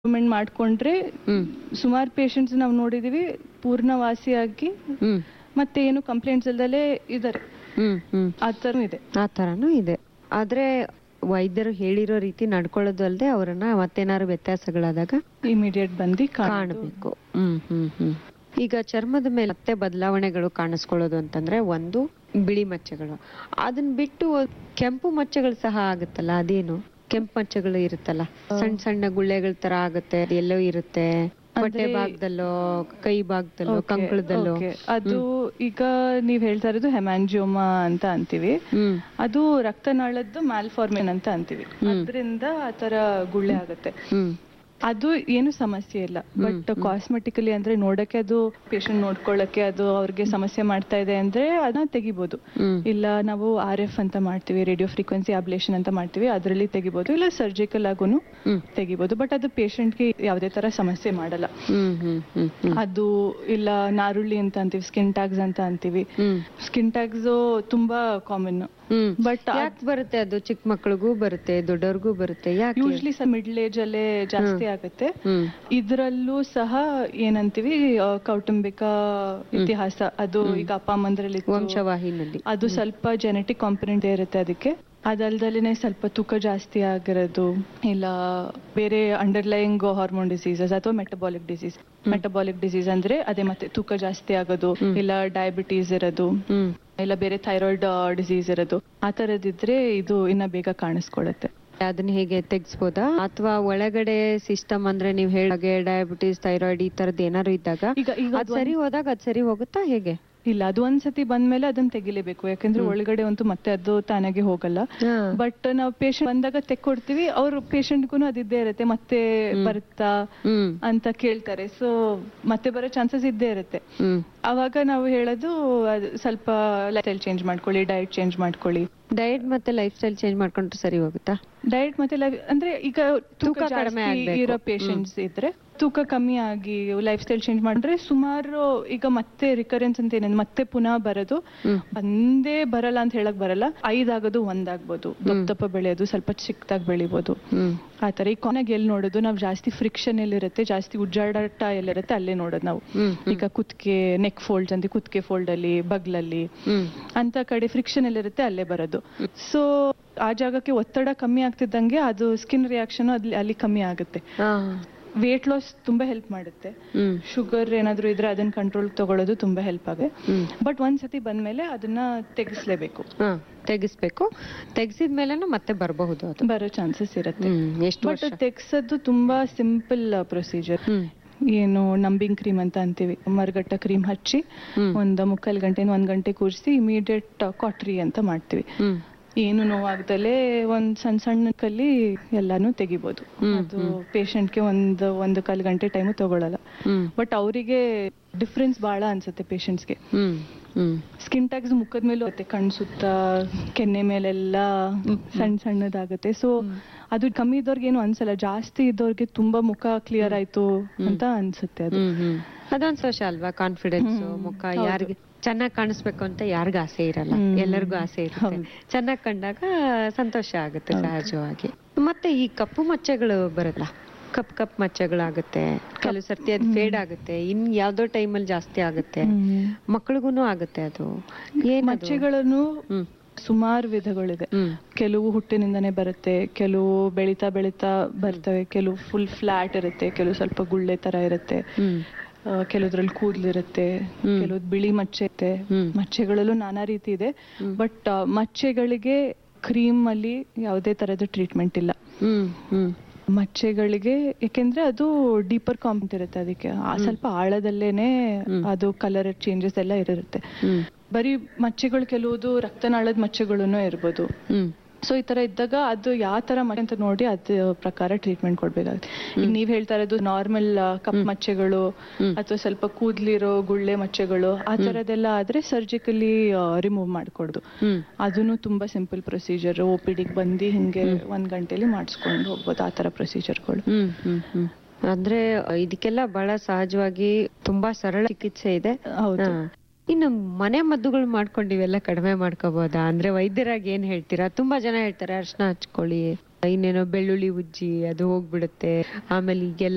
Improvement ಮಾಡ್ಕೊಂಡ್ರೆ ಹ್ಮ್ ಸುಮಾರು patients ನಾವು ನೋಡಿದೀವಿ ಪೂರ್ಣವಾಸಿಯಾಗಿ ಹ್ಮ್ ಮತ್ತೆ ಏನು ಕಂಪ್ಲೇಂಟ್ಸ್ ಇಲ್ದಲೇ ಇದಾರೆ ಹ್ಮ್ ಹ್ಮ್ ಆ ಥರ ಇದೆ ಆ ಥರನೂ ಇದೆ ಆದ್ರೆ ವೈದ್ಯರು ಹೇಳಿರೋ ರೀತಿ ನಡ್ಕೊಳ್ಳೋದು ಅಲ್ಲದೆ ಅವರನ್ನ ಮತ್ತೇನಾದ್ರು ವ್ಯತ್ಯಾಸಗಳಾದಾಗ ಇಮಿಡಿಯೇಟ್ ಬಂದು ಕಾಣೋದು. ಕಾಣಬೇಕು ಹ್ಮ್ ಹ್ಮ್ ಹ್ಮ್ ಈಗ ಚರ್ಮದ ಮೇಲೆ ಮತ್ತೆ ಬದಲಾವಣೆಗಳು ಕಾಣಿಸ್ಕೊಳ್ಳೋದು ಅಂತಂದ್ರೆ ಒಂದು ಬಿಳಿ ಮಚ್ಚೆಗಳು ಅದನ್ನ ಬಿಟ್ಟು ಕೆಂಪು ಮಚ್ಚೆಗಳು ಸಹ ಆಗುತ್ತಲ್ಲ ಅದೇನು ಕೆಂಪು ಮಚ್ಚೆಗಳು ಇರುತ್ತಲ್ಲ ಸಣ್ಣ ಸಣ್ಣ ಗುಳ್ಳೆಗಳ ತರ ಆಗುತ್ತೆ ಎಲ್ಲೋ ಇರುತ್ತೆ ಹೊಟ್ಟೆ ಅಂದ್ರೆ- ಭಾಗದಲ್ಲೋ ಕೈ ಭಾಗದಲ್ಲೋ Okay, ಕಂಕಳದಲ್ಲೋ okay. ಅದು ಈಗ ನೀವ್ ಹೇಳ್ತಾ ಇರೋದು ಹೆಮ್ಯಾಂಜಿಯೋಮಾ ಅಂತ ಅಂತೀವಿ ಹ್ಮ್ ಅದು ರಕ್ತನಾಳದ್ದು ಮ್ಯಾಲ್ಫಾರ್ಮೇನ್ ಅಂತ ಅಂತೀವಿ ಅದರಿಂದ ಆ ತರ ಗುಳ್ಳೆ ಆಗುತ್ತೆ ಹ್ಮ್ ಅದು ಏನು ಸಮಸ್ಯೆ ಇಲ್ಲ ಬಟ್ ಕಾಸ್ಮೆಟಿಕಲಿ ಅಂದ್ರೆ ನೋಡಕ್ಕೆ ಅದು ಪೇಷಂಟ್ ನೋಡ್ಕೊಳ್ಳಕ್ಕೆ ಅದು ಅವ್ರಿಗೆ ಸಮಸ್ಯೆ ಮಾಡ್ತಾ ಇದೆ ಅಂದ್ರೆ ಅದನ್ನ ತೆಗಿಬಹುದು ಹ್ಮ್ ಇಲ್ಲ ನಾವು ಆರ್ ಎಫ್ ಅಂತ ಮಾಡ್ತೀವಿ ರೇಡಿಯೋ ಫ್ರೀಕ್ವೆನ್ಸಿ ಅಬ್ಲೇಷನ್ ಅಂತ ಮಾಡ್ತೀವಿ ಅದರಲ್ಲಿ ತೆಗಿಬಹುದು ಇಲ್ಲ ಸರ್ಜಿಕಲ್ ಆಗುನು ಹ್ಮ್ ತೆಗಿಬಹುದು ಬಟ್ ಅದು ಪೇಷಂಟ್ಗೆ ಯಾವುದೇ ತರ ಸಮಸ್ಯೆ ಮಾಡಲ್ಲ ಹ್ಮ್ ಹ್ಮ್ ಹ್ಮ್ ಹ್ಮ್ ಅದು ಇಲ್ಲ ನಾರುಳ್ಳಿ ಅಂತ ಅಂತೀವಿ ಸ್ಕಿನ್ ಟ್ಯಾಗ್ಸ್ ಅಂತ ಅಂತೀವಿ ಹ್ಮ್ ಸ್ಕಿನ್ ಟ್ಯಾಗ್ಸ್ ತುಂಬಾ ಕಾಮನ್ ಹ್ಮ್ ಬಟ್ ಯಾಕೆ ಬರುತ್ತೆ ಅದು ಚಿಕ್ಕ ಮಕ್ಳಿಗೂ ಬರುತ್ತೆ ದೊಡ್ಡವ್ರಿಗೂ ಬರುತ್ತೆ ಯಾಕೆ ಯೂಶ್ಲಿ ಮಿಡ್ಲ್ ಏಜ್ ಅಲ್ಲೇ ಜಾಸ್ತಿ ಆಗುತ್ತೆ ಹ್ಮ್ ಇದ್ರಲ್ಲೂ ಸಹ ಏನಂತೀವಿ ಆ, ಕೌಟುಂಬಿಕ ಇತಿಹಾಸ ಅದು ಈಗ ಅಪ್ಪ ಅಮ್ಮಂದ್ರಲ್ಲಿ ಇತ್ತು. ವಂಶವಾಹಿನಲ್ಲಿ ಅದು ಸ್ವಲ್ಪ ಜೆನೆಟಿಕ್ ಕಾಂಪೊನೆಂಟ್ ಇರುತ್ತೆ ಅದಕ್ಕೆ ಅದಲ್ದಲೇನೆ ಸ್ವಲ್ಪ ತೂಕ ಜಾಸ್ತಿ ಆಗಿರೋದು ಇಲ್ಲ ಬೇರೆ ಅಂಡರ್ಲೈಯಿಂಗ್ ಹಾರ್ಮೋನ್ ಡಿಸೀಸಸ್ ಅಥವಾ ಮೆಟಬಾಲಿಕ್ ಡಿಸೀಸ್ ಮೆಟಬಾಲಿಕ್ ಡಿಸೀಸ್ ಅಂದ್ರೆ ಅದೇ ಮತ್ತೆ ತೂಕ ಜಾಸ್ತಿ ಆಗೋದು ಇಲ್ಲ ಡಯಾಬಿಟೀಸ್ ಇರೋದು ಹ್ಮ್ ಇಲ್ಲ ಬೇರೆ ಥೈರಾಯ್ಡ್ ಡಿಸೀಸ್ ಇರೋದು ಆ ತರದಿದ್ರೆ ಇದು ಇನ್ನ ಬೇಗ ಕಾಣಿಸ್ಕೊಳ್ಳುತ್ತೆ ಅದನ್ನ ಹೇಗೆ ತೆಗಿಸ್ಬೋದಾ ಅಥವಾ ಒಳಗಡೆ ಸಿಸ್ಟಮ್ ಅಂದ್ರೆ ನೀವ್ ಹೇಳಾಗೆ ಡಯಾಬಿಟಿಸ್ ಥೈರಾಯ್ಡ್ ಈ ತರದ್ ಏನಾದ್ರು ಇದ್ದಾಗ ಈಗ ಈಗ ಅದ್ ಸರಿ ಹೋದಾಗ ಅದ್ ಸರಿ ಹೋಗುತ್ತಾ ಹೇಗೆ ಇಲ್ಲ ಅದು ಒಂದ್ಸತಿ ಬಂದ್ಮೇಲೆ ಅದನ್ನ ತೆಗಿಲೇಬೇಕು ಯಾಕಂದ್ರೆ ಒಳಗಡೆ ಅಂತೂ ಮತ್ತೆ ಅದು ತಾನಾಗೆ ಹೋಗಲ್ಲ ಬಟ್ ನಾವು ಪೇಷಂಟ್ ಬಂದಾಗ ತೆಕ್ಕೊಡ್ತೀವಿ ಅವ್ರ ಪೇಷಂಟ್ಗೂ ಅದಿದ್ದೇ ಇರುತ್ತೆ ಮತ್ತೆ ಬರುತ್ತಾ ಹ್ಮ್ ಅಂತ ಕೇಳ್ತಾರೆ ಸೊ ಮತ್ತೆ ಬರೋ ಚಾನ್ಸಸ್ ಇದ್ದೇ ಇರುತ್ತೆ ಹ್ಮ್ ಅವಾಗ ನಾವು ಹೇಳೋದು ಅದು ಸ್ವಲ್ಪ ಲೈಫ್ ಸ್ಟೈಲ್ ಚೇಂಜ್ ಮಾಡ್ಕೊಳ್ಳಿ ಡಯಟ್ ಚೇಂಜ್ ಮಾಡ್ಕೊಳ್ಳಿ ಡಯಟ್ ಮತ್ತೆ ಲೈಫ್ ಸ್ಟೈಲ್ ಚೇಂಜ್ ಮಾಡ್ಕೊಂಡ್ರೆ ಸರಿ ಹೋಗುತ್ತಾ ಡಯಟ್ ಮತ್ತೆ life- ಅಂದ್ರೆ ಈಗ ತೂಕ ತೂಕ ಕಡಿಮೆ ಜಾಸ್ತಿ ಆಗ್ಬೇಕು. ಇರೋ ಪೇಷಂಟ್ಸ್ ಇದ್ರೆ ತೂಕ ಕಮ್ಮಿ ಆಗಿ ಲೈಫ್ ಸ್ಟೈಲ್ ಚೇಂಜ್ ಮಾಡಿದ್ರೆ ಸುಮಾರು ಈಗ ಮತ್ತೆ ರಿಕರೆನ್ಸ್ ಅಂತ ಏನೇನು ಮತ್ತೆ ಪುನಃ ಬರೋದು ಹ್ಮ್. ಒಂದೇ ಬರಲ್ಲ ಅಂತ ಹೇಳಕ್ ಬರಲ್ಲ ಐದಾಗೋದು ಒಂದಾಗ್ಬೋದು ದಪ್ಪ ದಪ್ಪ ಬೆಳೆಯೋದು ಸ್ವಲ್ಪ ಚಿಕ್ಕದಾಗಿ ಬೆಳಿಬೋದು ಹ್ಮ್ ಆತರ ಈ ಕೊನೆಗೆ ಎಲ್ಲಿ ನೋಡೋದು ನಾವು ಜಾಸ್ತಿ ಫ್ರಿಕ್ಷನ್ ಎಲ್ಲಿರುತ್ತೆ ಜಾಸ್ತಿ ಉಜ್ಜಾಡಾಟ ಎಲ್ಲಿರುತ್ತೆ ಅಲ್ಲೇ ನೋಡೋದು ನಾವು ಹ್ಮ್ ಈಗ ಕುತ್ತಿಗೆ ನೆಕ್ ಫೋಲ್ಡ್ಸ್ ಅಂತ ಕುತ್ತಿಗೆ ಫೋಲ್ಡ್ ಅಲ್ಲಿ ಬಗ್ಲಲ್ಲಿ ಹ್ಮ್ ಅಂತ ಕಡೆ ಫ್ರಿಕ್ಷನ್ ಎಲ್ಲಿರುತ್ತೆ ಅಲ್ಲೇ ಬರೋದು ಸೊ ಆ ಜಾಗಕ್ಕೆ ಒತ್ತಡ ಕಮ್ಮಿ ಆಗ್ತಿದ್ದಂಗೆ ಅದು ಸ್ಕಿನ್ ರಿಯಾಕ್ಷನ್ ಅಲ್ಲಿ ಅಲ್ಲಿ ಕಮ್ಮಿ ಆಗುತ್ತೆ ಹಾ ವೇಟ್ ಲಾಸ್ ತುಂಬಾ ಹೆಲ್ಪ್ ಮಾಡುತ್ತೆ ಹ್ಮ್ ಶುಗರ್ ಏನಾದ್ರು ಇದ್ರೆ ಅದನ್ನ ಕಂಟ್ರೋಲ್ ತಗೊಳ್ಳೋದು ತುಂಬಾ ಹೆಲ್ಪ್ ಆಗುತ್ತೆ ಹ್ಮ್ ಬಟ್ ಒಂದ್ಸತಿ ಬಂದ್ಮೇಲೆ ಅದನ್ನ ತೆಗಿಸ್ಲೇಬೇಕು ಹಾ ತೆಗಿಸ್ಬೇಕು ತೆಗ್ಸಿದ್ಮೇಲೆನೂ ಮತ್ತೆ ಬರಬಹುದು ಅದು ಬರೋ ಚಾನ್ಸಸ್ ಇರುತ್ತೆ ಹ್ಮ್ ಎಷ್ಟು ಬಟ್ ವರ್ಷ ತೆಗ್ಸೋದು ತುಂಬಾ ಸಿಂಪಲ್ ಪ್ರೊಸೀಜರ್ ಹ್ಮ್ ಏನು ನಂಬಿಂಗ್ ಕ್ರೀಮ್ ಅಂತ ಅಂತೀವಿ ಮರಗಟ್ಟ ಕ್ರೀಮ್ ಹಚ್ಚಿ ಹ್ಮ್ ಒಂದ್ ಮುಕ್ಕಾಲ್ ಗಂಟೆ ಒಂದ್ ಗಂಟೆ ಕೂರಿಸಿ ಇಮಿಡಿಯೇಟ್ ಕಾಟ್ರಿ ಅಂತ ಮಾಡ್ತೀವಿ ಹ್ಮ್ ಏನು ನೋವಾಗ್ದಲೆ ಒಂದ್ ಸಣ್ಣ ಸಣ್ಣ ಕಲ್ಲಿ ಎಲ್ಲಾನು ತೆಗಿಬೋದು ಹ್ಮ್, ಅದು ಪೇಷಂಟ್ಗೆ ಒಂದು ಒಂದು ಕಾಲ್ ಗಂಟೆ ಟೈಮು ತಗೊಳಲ್ಲ ಹ್ಮ್ ಬಟ್ ಅವರಿಗೆ ಡಿಫ್ರೆನ್ಸ್ ಬಹಳ ಅನ್ಸುತ್ತೆ ಪೇಷಂಟ್ಸ್ಗೆ ಹ್ಮ್ ಹ್ಮ್ ಸ್ಕಿನ್ ಟ್ಯಾಗ್ಸ್ ಮುಖದ ಮೇಲೂ ಮತ್ತೆ ಕಣ್ ಸುತ್ತ ಕೆನ್ನೆ ಮೇಲೆಲ್ಲ ಸಣ್ಣ ಸಣ್ಣದಾಗುತ್ತೆ ಸೊ ಅದು ಕಮ್ಮಿ ಇದ್ದವ್ರಿಗೆ ಏನು ಅನ್ಸಲ್ಲ ಜಾಸ್ತಿ ಇದ್ದವ್ರಿಗೆ ತುಂಬಾ ಮುಖ ಕ್ಲಿಯರ್ ಆಯ್ತು ಅಂತ ಅನ್ಸುತ್ತೆ ಅದು ಹ್ಮ್ ಹ್ಮ್ ಅದೊಂದ್ ಸಂತೋಷ ಅಲ್ವಾ ಕಾನ್ಫಿಡೆನ್ಸ್ ಮುಖ ಯಾರಿಗೆ ಚೆನ್ನಾಗಿ ಕಾಣಿಸ್ಬೇಕು ಅಂತ ಯಾರಿಗೂ ಆಸೆ ಇರಲ್ಲ ಹ್ಮ್. ಎಲ್ಲರಿಗೂ ಆಸೆ ಇರುತ್ತೆ ಚೆನ್ನಾಗಿ ಕಂಡಾಗ ಸಂತೋಷ ಆಗುತ್ತೆ ಸಹಜವಾಗಿ ಮತ್ತೆ ಈ ಕಪ್ಪು ಮಚ್ಚೆಗಳು ಬರಲ್ಲ ಕಪ್ ಕಪ್ ಮಚ್ಚೆಗಳಾಗುತ್ತೆ ಕೆಲವು ಸರ್ತಿ ಅದು ಫೇಡ್ ಆಗುತ್ತೆ ಇನ್ ಯಾವ್ದೋ ಟೈಮಲ್ಲಿ ಜಾಸ್ತಿ ಆಗುತ್ತೆ ಹ್ಮ್. ಮಕ್ಳಿಗೂನು ಆಗುತ್ತೆ ಅದು ಏನ್ ಮಚ್ಚೆಗಳನ್ನು ಹ್ಮ್ ಸುಮಾರು ವಿಧಗಳಿದೆ ಹ್ಮ್ ಕೆಲವು ಹುಟ್ಟಿನಿಂದನೇ ಬರುತ್ತೆ ಕೆಲವು ಬೆಳೀತಾ ಬೆಳೀತಾ ಬರ್ತವೆ ಕೆಲವು ಫುಲ್ ಫ್ಲಾಟ್ ಇರುತ್ತೆ ಕೆಲವು ಸ್ವಲ್ಪ ಗುಳ್ಳೆ ತರ ಇರುತ್ತೆ ಹ್ಮ್ ಆ, ಕೆಲವ್ದ್ರಲ್ಲಿ ಕೂದ್ಲಿರುತ್ತೆ ಹ್ಮ್. ಕೆಲವ್ದು ಬಿಳಿ ಮಚ್ಚೆ ಇರುತ್ತೆ ಹ್ಮ್. ಮಚ್ಚೆಗಳಲ್ಲೂ ನಾನಾ ರೀತಿ ಇದೆ ಬಟ್ ಮಚ್ಚೆಗಳಿಗೆ ಕ್ರೀಮ್ ಅಲ್ಲಿ ಯಾವುದೇ ತರದ ಟ್ರೀಟ್ಮೆಂಟ್ ಇಲ್ಲ ಹ್ಮ್ ಹ್ಮ್ ಮಚ್ಚೆಗಳಿಗೆ ಯಾಕೆಂದ್ರೆ ಅದು ಡೀಪರ್ ಕಾಂಪೆಂಟ್ ಇರುತ್ತೆ ಅದಕ್ಕೆ ಆ ಸ್ವಲ್ಪ ಆಳದಲ್ಲೇನೆ ಅದು ಕಲರ್ ಚೇಂಜಸ್ ಎಲ್ಲ ಇರುತ್ತೆ ಹ್ಮ್ ಬರೀ ಮಚ್ಚೆಗಳು ಕೆಲವುದು ರಕ್ತನಾಳದ ಮಚ್ಚೆಗಳನ್ನು ಇರ್ಬೋದು ಹ್ಮ್ ಸೊ ಈ ತರ ಇದ್ದಾಗ ಅದು ಯಾವ ತರ ಮಚ್ಚೆ ಅಂತ ನೋಡಿ ಅದ್ರ ಪ್ರಕಾರ ಟ್ರೀಟ್ಮೆಂಟ್ ಕೊಡ್ಬೇಕಾಗುತ್ತೆ ಈಗ ನೀವ್ ಹೇಳ್ತಾ ಇರೋದು ನಾರ್ಮಲ್ ಕಪ್ ಮಚ್ಚೆಗಳು ಅಥವಾ ಸ್ವಲ್ಪ ಕೂದ್ಲಿರೋ ಗುಳ್ಳೆ ಮಚ್ಚೆಗಳು ಆ ತರದೆಲ್ಲ ಆದ್ರೆ ಸರ್ಜಿಕಲಿ ರಿಮೂವ್ ಮಾಡ್ಕೊಡ್ದು ಹ್ಮ್ ಅದನ್ನು ತುಂಬಾ ಸಿಂಪಲ್ ಪ್ರೊಸೀಜರ್ ಒ ಪಿ ಡಿಗೆ ಬಂದು ಹಿಂಗೆ ಒಂದ್ ಗಂಟೆಲಿ ಮಾಡಿಸ್ಕೊಂಡು ಹೋಗ್ಬೋದು ಆ ತರ ಪ್ರೊಸೀಜರ್ಗಳು ಹ್ಮ್ ಹ್ಮ್ ಹ್ಮ್ ಅಂದ್ರೆ ಇದಕ್ಕೆಲ್ಲ ಬಹಳ ಸಹಜವಾಗಿ ತುಂಬಾ ಸರಳ ಚಿಕಿತ್ಸೆ ಇದೆ ಹೌದು ಹಾ. ಇನ್ನು ಮನೆ ಮದ್ದುಗಳು ಮಾಡ್ಕೊಂಡು ಇವೆಲ್ಲ ಕಡಿಮೆ ಮಾಡ್ಕೋಬಹುದಾ ಅಂದ್ರೆ ವೈದ್ಯರಾಗಿ ಏನ್ ಹೇಳ್ತೀರಾ ತುಂಬಾ ಜನ ಹೇಳ್ತಾರೆ ಅರ್ಶನ ಹಚ್ಕೊಳ್ಳಿ ಇನ್ನೇನೋ ಬೆಳ್ಳುಳ್ಳಿ ಉಜ್ಜಿ ಅದು ಹೋಗ್ಬಿಡುತ್ತೆ ಆಮೇಲೆ ಈಗೆಲ್ಲ